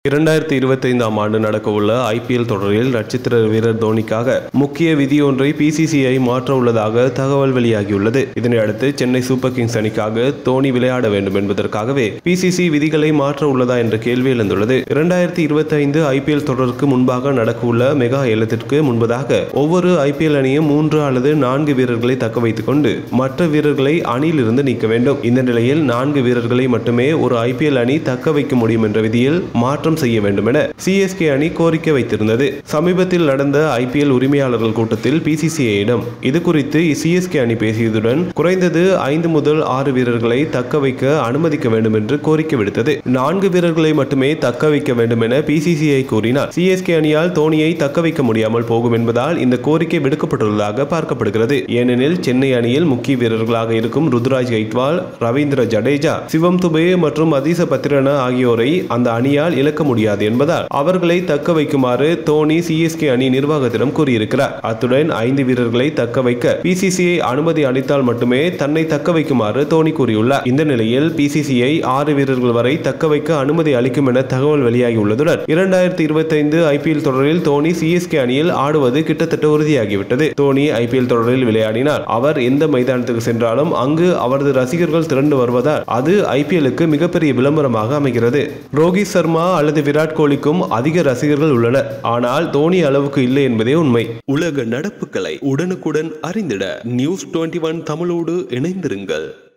இரண்டாயிரத்தி இருபத்தைந்தாம் ஆண்டு நடக்கவுள்ள ஐபிஎல் தொடரில் நட்சத்திர வீரர் தோனிக்காக முக்கிய விதியொன்றை பிசிசிஐ மாற்ற உள்ளதாக தகவல் வெளியாகியுள்ளது இதனை அடுத்து சென்னை சூப்பர் கிங்ஸ் அணிக்காக தோனி விளையாட வேண்டும் என்பதற்காகவே பிசிசி விதிகளை மாற்ற உள்ளதா என்ற கேள்வி எழுந்துள்ளது இரண்டாயிரத்தி இருபத்தைந்து ஐபிஎல் தொடருக்கு முன்பாக நடக்கவுள்ள மெகா ஏலத்திற்கு முன்பதாக ஒவ்வொரு ஐபிஎல் அணியும் மூன்று அல்லது நான்கு வீரர்களை தக்க வைத்துக் கொண்டு மற்ற வீரர்களை அணியிலிருந்து நீக்க வேண்டும் இந்த நிலையில் நான்கு வீரர்களை மட்டுமே ஒரு ஐபிஎல் அணி தக்க வைக்க முடியும் என்ற விதியில் மாற்றம் செய்ய வேண்டும் என சிஎஸ்கே அணி கோரிக்கை வைத்திருந்தது சமீபத்தில் நடந்த ஐபிஎல் உரிமையாளர்கள் கூட்டத்தில் பிசிசிஐயிடம் இது குறித்து சிஎஸ்கே அணி பேசியதுடன் குறைந்தது ஐந்து முதல் ஆறு வீரர்களை தக்க வைக்க அனுமதிக்க வேண்டும் என்று கோரிக்கை விடுத்தது நான்கு வீரர்களை மட்டுமே தக்க வைக்க வேண்டும் என பிசிசிஐ கூறினார் சிஎஸ்கே அணியால் தோனியை தக்க வைக்க முடியாமல் போகும் என்பதால் இந்த கோரிக்கை விடுக்கப்பட்டுள்ளதாக பார்க்கப்படுகிறது ஏனெனில் சென்னை அணியில் முக்கிய வீரர்களாக இருக்கும் ருத்ராஜ் கைட்வால் ரவீந்திர ஜடேஜா சிவம் துபே மற்றும் அதீச பத்திரன ஆகியோரை அந்த அணியால் இழக்க முடியாது என்பதால் அவர்களை தக்க வைக்குமாறு தோனி சிஎஸ்கே அணி நிர்வாகத்திடம் கூறியிருக்கிறார் அத்துடன் ஐந்து வீரர்களை தக்க வைக்க பிசிசிஐ அனுமதி அளித்தால் மட்டுமே தன்னை தக்க வைக்குமாறு தோனி கூறியுள்ளார் இந்த நிலையில் பிசிசிஐ ஆறு வீரர்கள் வரை தக்க வைக்க அனுமதி அளிக்கும் என தகவல் வெளியாகியுள்ளதுடன் இரண்டாயிரத்தி இருபத்தைந்து ஐபிஎல் தொடரில் தோனி சிஎஸ்கே அணியில் ஆடுவது கிட்டத்தட்ட உறுதியாகிவிட்டது தோனி ஐபிஎல் தொடரில் விளையாடினார் அவர் எந்த மைதானத்துக்கு சென்றாலும் அங்கு அவரது ரசிகர்கள் திரண்டு வருவதால் அது ஐபிஎல்லுக்கு மிகப்பெரிய விளம்பரமாக அமைகிறது ரோஹித் சர்மா அல்லது விராட் கோலிக்கும் அதிக ரசிகர்கள் உள்ளனர் ஆனால் தோனி அளவுக்கு இல்லை என்பதே உண்மை உலக நடப்புகளை உடனுக்குடன் அறிந்திட நியூஸ் டுவெண்ட்டி ஒன் தமிழோடு இணைந்திருங்கள்